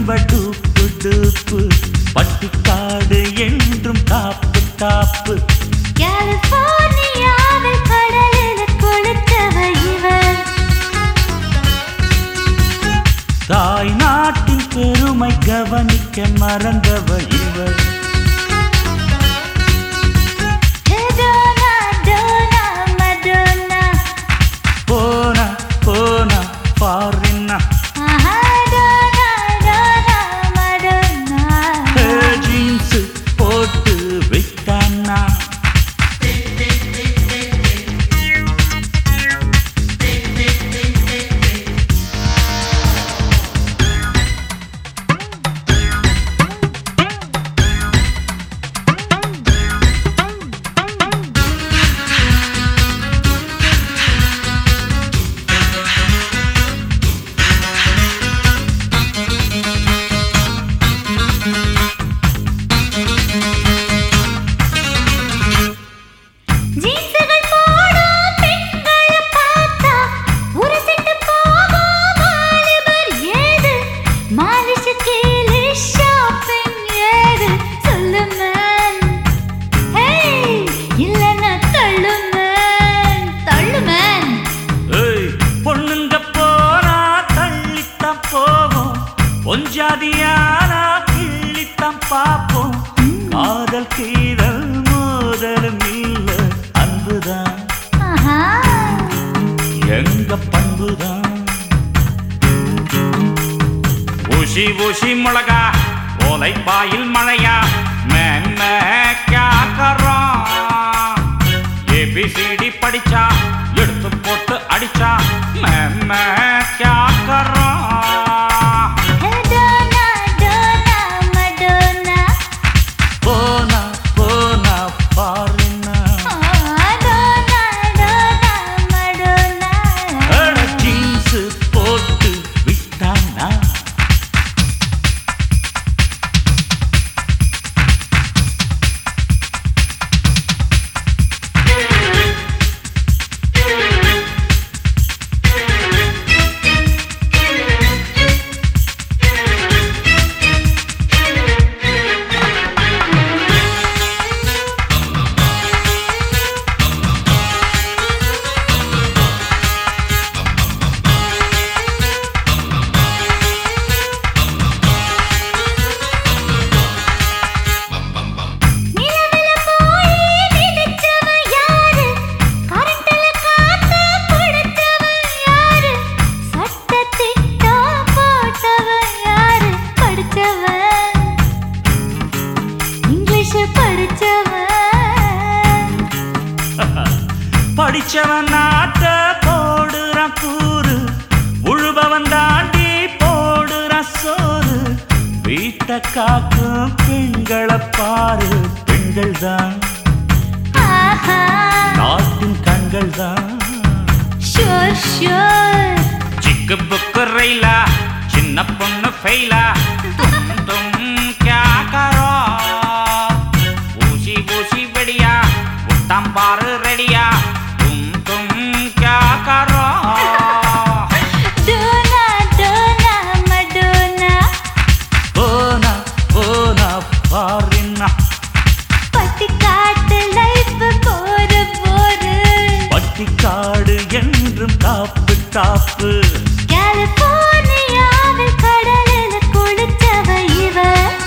ரொம்ப டூப்பு டூப்பு பட்டிக்காடு என்றும் காப்பு காப்பு கலிபோர்னியாவில் கடலில் குளித்தவ இவள் தாய் நாட்டின் பெருமை கவனிக்க மறந்தவ இவள் டோனா டோனா மடோனா போனா போனா பாரின்னா ஆஹா டோனா டோனா மடோனா ஜீன்ஸ் போட்டு விட்டானா ஜீன்ஸுகள் போடும் பெண்களை பார்த்தா உரசிட்டு போகும் வாலிபர் ஏது மாலிஷ் கீழே ஷாப்பிங் ஏது சொல்லு மேன் ஹே இல்லைன்னா தள்ளு மேன் தள்ளு மேன் ஏய் பொண்ணுங்க போனா தள்ளித்தான் போவோம் பொஞ்சாதியானா கிள்ளித்தான் பார்ப்போம் காதல் கீதல் மோதலும் இல்ல அன்புதான் ஆஹா எங்க பண்புதான் ஊசி ஊசி மிளகா ஓலை பாயில் மழையா மேன்ம ஏபிசிடி படிச்சா எடுத்து போட்டு அடிச்சா மேன்ம டோனா டோனா மடோனா போனா போனா பாருன்னா டோனா டோனா மடோனா ஜீன்ஸ் போட்டு விட்டானா நிலவுல போய் மிதிச்சவன் யாரு கரண்டல காத்த புடிச்சவன் யாரு சட்ட திட்டம் போட்டவன் யாரு படிச்சவன் இங்கிலீஷ் படிச்சவன் படிச்சவன் நாட்ட போடுறான் கூறு உழுபவன் தாண்டி போடுறான் சோறு வீட்டை காக்கும் பெண்களை பாரு பெண்கள் தான் ஆஹா நாட்டின் கண்கள் தான் ஷோர் ஷோர் சிக்கு புக்கு ரயிலா சின்ன பொண்ணு ஃபெயிலா தும் தும் கியா கரோ ஊசி ஊசி வெடியா உத்தாம் பாரு ரெடியா தும் தும் கியா கரோ டோனா டோனா மடோனா போனா போனா பாரின்னா பட்டிக்காட்டு லைஃப் போற போரு பட்டிக்காடு என்றும் காப்பு காப்பு கலிபோர்னியாவில் கடலில் குளித்தவ இவ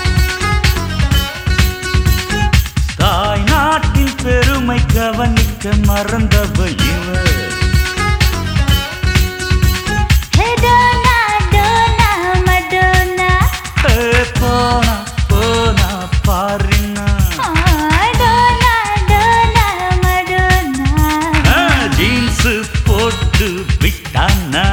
தாய் நாட்டின் பெருமை கவனிக்க மறந்தவ இவர் ஹே டோனா டோனா மடோனா ஏ, போனா போனா பாரின்னா ஆ, டோனா டோனா மடோனா ஜீன்ஸ் போட்டு விட்டானா